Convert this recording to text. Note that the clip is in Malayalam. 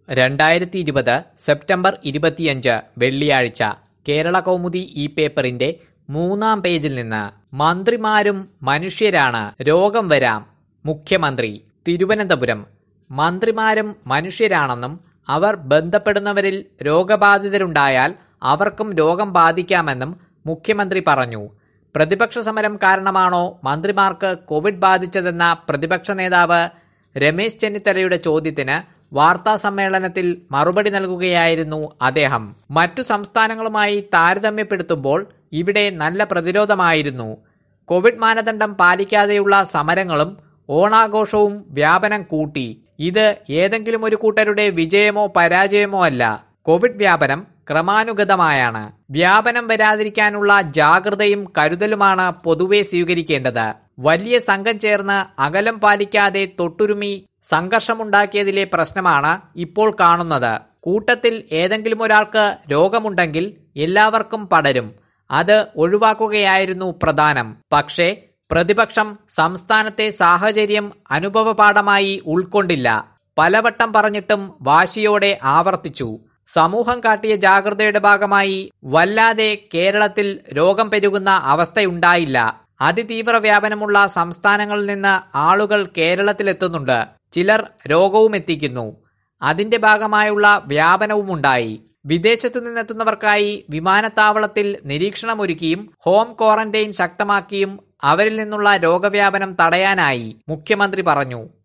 രണ്ടായിരത്തി ഇരുപത് സെപ്റ്റംബർ ഇരുപത്തിയഞ്ച് വെള്ളിയാഴ്ച കേരള കൗമുദി ഈ പേപ്പറിന്റെ മൂന്നാം പേജിൽ നിന്ന് മന്ത്രിമാരും മനുഷ്യരാണ് രോഗം വരാം മുഖ്യമന്ത്രി തിരുവനന്തപുരം മന്ത്രിമാരും മനുഷ്യരാണെന്നും അവർ ബന്ധപ്പെടുന്നവരിൽ രോഗബാധിതരുണ്ടായാൽ അവർക്കും രോഗം ബാധിക്കാമെന്നും മുഖ്യമന്ത്രി പറഞ്ഞു പ്രതിപക്ഷ സമരം കാരണമാണോ മന്ത്രിമാർക്ക് കോവിഡ് ബാധിച്ചതെന്ന പ്രതിപക്ഷ നേതാവ് രമേശ് ചെന്നിത്തലയുടെ ചോദ്യത്തിന് വാർത്താ സമ്മേളനത്തിൽ മറുപടി നൽകുകയായിരുന്നു അദ്ദേഹം മറ്റു സംസ്ഥാനങ്ങളുമായി താരതമ്യപ്പെടുത്തുമ്പോൾ ഇവിടെ നല്ല പ്രതിരോധമായിരുന്നു കോവിഡ് മാനദണ്ഡം പാലിക്കാതെയുള്ള സമരങ്ങളും ഓണാഘോഷവും വ്യാപനം കൂട്ടി ഇത് ഏതെങ്കിലും ഒരു കൂട്ടരുടെ വിജയമോ പരാജയമോ അല്ല കോവിഡ് വ്യാപനം ക്രമാനുഗതമായാണ് വ്യാപനം വരാതിരിക്കാനുള്ള ജാഗ്രതയും കരുതലുമാണ് പൊതുവെ സ്വീകരിക്കേണ്ടത് വലിയ സംഘം ചേർന്ന് അകലം പാലിക്കാതെ തൊട്ടുരുമി സംഘർഷമുണ്ടാക്കിയതിലെ പ്രശ്നമാണ് ഇപ്പോൾ കാണുന്നത് കൂട്ടത്തിൽ ഏതെങ്കിലും ഒരാൾക്ക് രോഗമുണ്ടെങ്കിൽ എല്ലാവർക്കും പടരും അത് ഒഴിവാക്കുകയായിരുന്നു പ്രധാനം പക്ഷേ പ്രതിപക്ഷം സംസ്ഥാനത്തെ സാഹചര്യം അനുഭവപാഠമായി ഉൾക്കൊണ്ടില്ല പലവട്ടം പറഞ്ഞിട്ടും വാശിയോടെ ആവർത്തിച്ചു സമൂഹം കാട്ടിയ ജാഗ്രതയുടെ ഭാഗമായി വല്ലാതെ കേരളത്തിൽ രോഗം പെരുകുന്ന അവസ്ഥയുണ്ടായില്ല അതിതീവ്ര വ്യാപനമുള്ള സംസ്ഥാനങ്ങളിൽ നിന്ന് ആളുകൾ കേരളത്തിലെത്തുന്നുണ്ട് ചിലർ രോഗവും എത്തിക്കുന്നു അതിന്റെ ഭാഗമായുള്ള വ്യാപനവുമുണ്ടായി വിദേശത്തു നിന്നെത്തുന്നവർക്കായി വിമാനത്താവളത്തിൽ നിരീക്ഷണമൊരുക്കിയും ഹോം ക്വാറന്റൈൻ ശക്തമാക്കിയും അവരിൽ നിന്നുള്ള രോഗവ്യാപനം തടയാനായി മുഖ്യമന്ത്രി പറഞ്ഞു